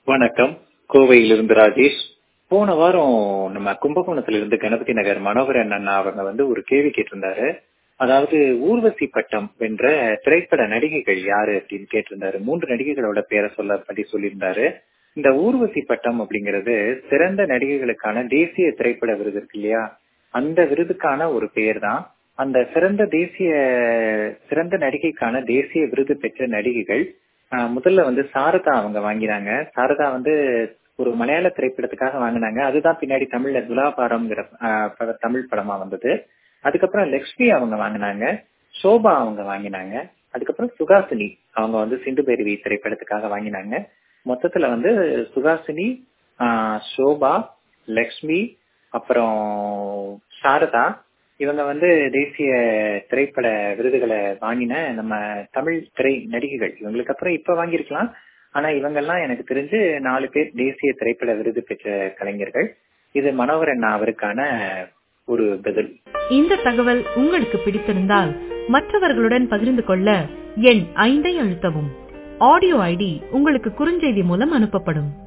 வணக்கம் கோவையிலிருந்து ராஜேஷ் போன வாரம் நம்ம கும்பகோணத்துல இருந்து கணபதி நகர் மனோகரன் அண்ணா அவங்க வந்து ஒரு கேள்வி கேட்டிருந்தாரு அதாவது ஊர்வசி பட்டம் வென்ற திரைப்பட நடிகைகள் யாரு அப்படின்னு கேட்டிருந்தாரு மூன்று நடிகைகளோட பேரை சொல்ல பத்தி சொல்லியிருந்தாரு இந்த ஊர்வசி பட்டம் அப்படிங்கிறது சிறந்த நடிகைகளுக்கான தேசிய திரைப்பட விருது இருக்கு இல்லையா அந்த விருதுக்கான ஒரு பெயர் தான் அந்த சிறந்த தேசிய சிறந்த நடிகைக்கான தேசிய விருது பெற்ற நடிகைகள் ஆஹ் முதல்ல வந்து சாரதா அவங்க வாங்கினாங்க சாரதா வந்து ஒரு மலையாள திரைப்படத்துக்காக வாங்கினாங்க அதுதான் பின்னாடி தமிழ்ல துலாபாரம்ங்கிற ஆஹ் பட- தமிழ் படமா வந்தது அதுக்கப்புறம் லக்ஷ்மி அவங்க வாங்கினாங்க சோபா அவங்க வாங்கினாங்க அதுக்கப்புறம் சுகாசினி அவங்க வந்து சிந்து பேரவி திரைப்படத்துக்காக வாங்கினாங்க மொத்தத்துல வந்து சுகாசினி ஆஹ் சோபா லக்ஷ்மி அப்புறம் சாரதா இவங்க வந்து தேசிய திரைப்பட விருதுகளை வாங்கின நம்ம தமிழ் திரை நடிகைகள் இவங்களுக்கு அப்புறம் இப்ப வாங்கியிருக்கலாம் ஆனா இவங்கெல்லாம் எனக்கு தெரிஞ்சு நாலு பேர் தேசிய திரைப்பட விருது பெற்ற கலைஞர்கள் இது மனோகரன் அவருக்கான ஒரு பதில் இந்த தகவல் உங்களுக்கு பிடித்திருந்தால் மற்றவர்களுடன் பகிர்ந்து கொள்ள எண் ஐந்தை அழுத்தவும் ஆடியோ ஐடி உங்களுக்கு குறுஞ்செய்தி மூலம் அனுப்பப்படும்